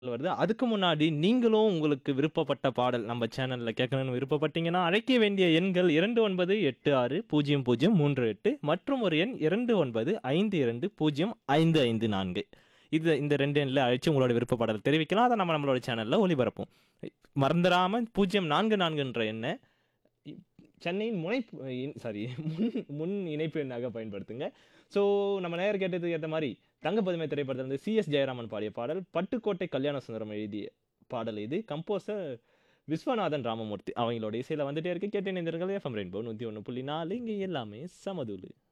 வருது. அதுக்கு முன்னாடி நீங்களும் உங்களுக்கு விருப்பப்பட்ட பாடல் நம்ம சேனல்ல கேட்கணும்னு விருப்பப்பட்டீங்கன்னா, அழைக்க வேண்டிய எண்கள் 29860038 மற்றும் ஒரு எண் 2952055554. இது இந்த 2 எண்ல அழைச்சு உங்களோட விருப்ப பாடல் தெரிவிக்கலாம். அத நம்ம நம்மளோட சேனல்ல ஒளிபரப்போம். மறந்துடாம 044ன்ற எண்ண இ சென்னையின் முனைப் இன் சாரி முன் முன் இணைப்பு எண்ணாக பயன்படுத்துங்க. ஸோ நம்ம நேயர் கேட்டதுக்கு ஏத்த மாரி தங்கப்பதுமை திரைப்படத்திலிருந்து சி.எஸ். ஜெயராமன் பாடிய பாடல், பட்டுக்கோட்டை கல்யாண சுந்தரம் எழுதிய பாடல் இது. கம்போசர் விஸ்வநாதன் ராமமூர்த்தி. அவங்களோட இசையில வந்துட்டே இருக்கு. கேட்டு இணைந்திருங்கள். எஃப்எம் ரெயின்போ 101.4 இங்க எல்லாமே சமதூளு.